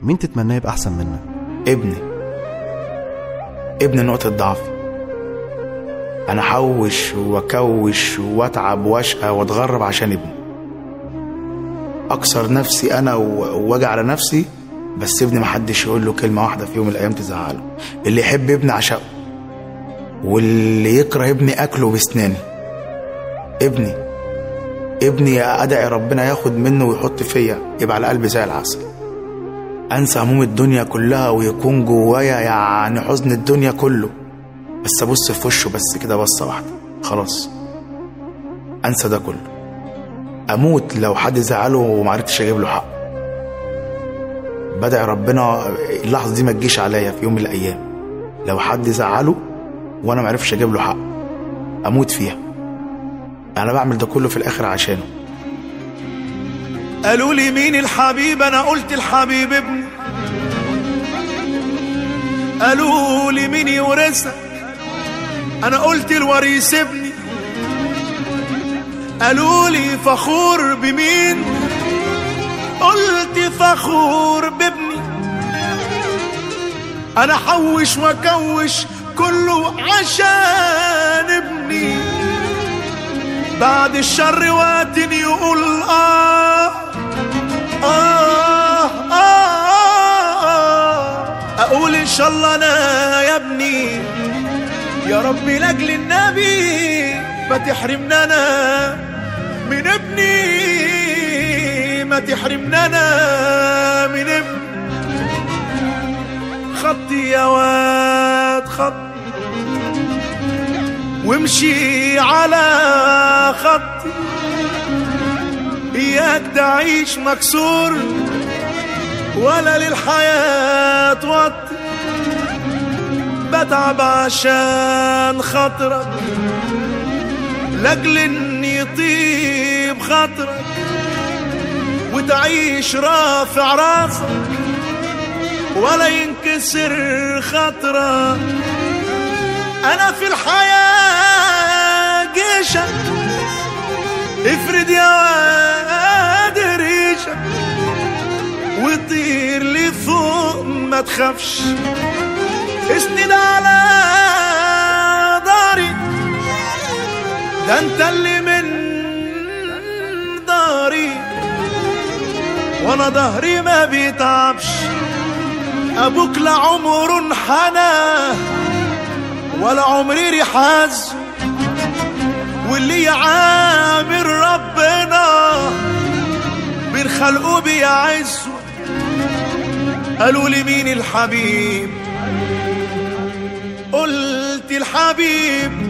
مين تتمناه يبقى أحسن منك ابني ابن نقطة ضعفي أنا أحوش وأكوش وأتعب وأشقى وأتغرب عشان ابني أكسر نفسي أنا و- وأجي على نفسي بس ابني محدش يقول له كلمة واحدة في يوم من الأيام تزعله اللي يحب ابني عشقه واللي يكره ابني أكله بسناني ابني ابني أدعي ربنا ياخد منه ويحط فيا يبقى على قلبي زي العسل انسى هموم الدنيا كلها ويكون جوايا يعني حزن الدنيا كله بس ابص في وشه بس كده بصه واحده خلاص انسى ده كله اموت لو حد زعله ومعرفتش اجيب له حق بدعي ربنا اللحظه دي ما تجيش عليا في يوم من الايام لو حد زعله وانا معرفش اجيب له حق اموت فيها انا بعمل ده كله في الاخر عشانه قالوا لي مين الحبيب انا قلت الحبيب ابني قالوا لي مين يورثك انا قلت الوريث ابني قالوا لي فخور بمين قلت فخور بابني انا حوش واكوش كله عشان ابني بعد الشر وقت يقول آه آه آه آه أقول إن شاء الله أنا يا ابني يا ربي لأجل النبي ما تحرمنا أنا من ابني ما تحرمنا أنا من ابني خطي يا واد خطي وامشي على خطي اياك تعيش مكسور ولا للحياة وطي بتعب عشان خاطرك لاجل ان يطيب خاطرك وتعيش رافع راسك ولا ينكسر خاطرك انا في الحياة جيشك افرد يا واد ريشك وطير لي فوق ما تخافش اسند على داري ده انت اللي من داري وانا ظهري ما بيتعبش ابوك لعمر انحنى ولا عمري ريحاز واللي يعامل ربنا بين خلقه بيعزه قالوا لي مين الحبيب قلت الحبيب